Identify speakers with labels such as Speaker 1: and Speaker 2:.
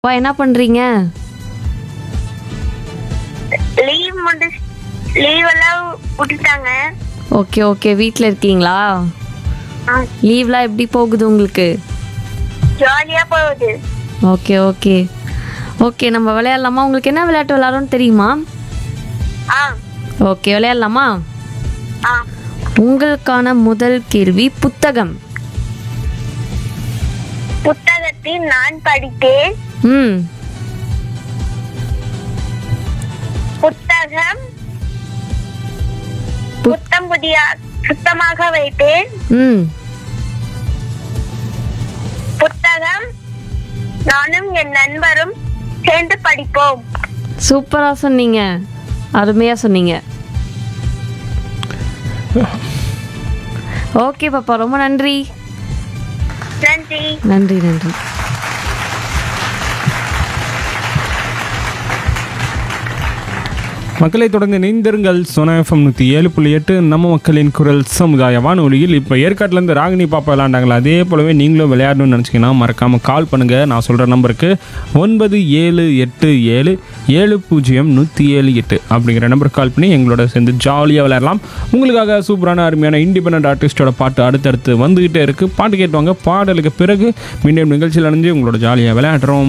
Speaker 1: அப்பா என்ன பண்றீங்க
Speaker 2: லீவ் முடி லீவ் எல்லாம் விட்டுட்டாங்க
Speaker 1: ஓகே ஓகே வீட்டில் இருக்கீங்களா
Speaker 2: ஆ,
Speaker 1: லீவ்லாம் எப்படி போகுது உங்களுக்கு
Speaker 2: ஜாலியா போகுது
Speaker 1: ஓகே ஓகே ஓகே நம்ம விளையாடலாமா உங்களுக்கு என்ன விளையாட்டு விளையாடணும்னு தெரியுமா
Speaker 2: ஆ
Speaker 1: ஓகே விளையாடலாமா
Speaker 2: ஆ
Speaker 1: உங்களுக்கான முதல் கேள்வி புத்தகம்
Speaker 2: புத்தகத்தில் நான் படித்தேன்
Speaker 1: ம்
Speaker 2: புத்தகம்
Speaker 1: புத்-
Speaker 2: புத்தம் புதிய சுத்தமாக வைத்தேன்
Speaker 1: ம்
Speaker 2: புத்தகம் நானும் என் நண்பரும் சேர்ந்து படிப்போம்
Speaker 1: சூப்பராக சொன்னீங்க அருமையாக சொன்னீங்க ஓகே பாப்பா ரொம்ப நன்றி
Speaker 2: நன்றி
Speaker 1: நன்றி நன்றி
Speaker 3: மக்களை தொடர்ந்து இணைந்திருங்கள் சோனா எஃப்எம் நூற்றி ஏழு புள்ளி எட்டு நம்ம மக்களின் குரல் சமுதாய வானொலியில் இப்போ ஏற்காட்டிலேருந்து ராகினி பாப்பா விளையாண்டாங்களா அதே போலவே நீங்களும் விளையாடணும்னு நினச்சிங்கன்னா மறக்காமல் கால் பண்ணுங்கள் நான் சொல்கிற நம்பருக்கு ஒன்பது ஏழு எட்டு ஏழு ஏழு பூஜ்ஜியம் நூற்றி ஏழு எட்டு அப்படிங்கிற நம்பருக்கு கால் பண்ணி எங்களோட சேர்ந்து ஜாலியாக விளையாடலாம் உங்களுக்காக சூப்பரான அருமையான இண்டிபெண்ட் ஆர்டிஸ்டோட பாட்டு அடுத்தடுத்து வந்துகிட்டே இருக்குது பாட்டு கேட்டுவாங்க பாடலுக்கு பிறகு மீண்டும் நிகழ்ச்சியில் அணிஞ்சு உங்களோட ஜாலியாக விளையாடுறோம்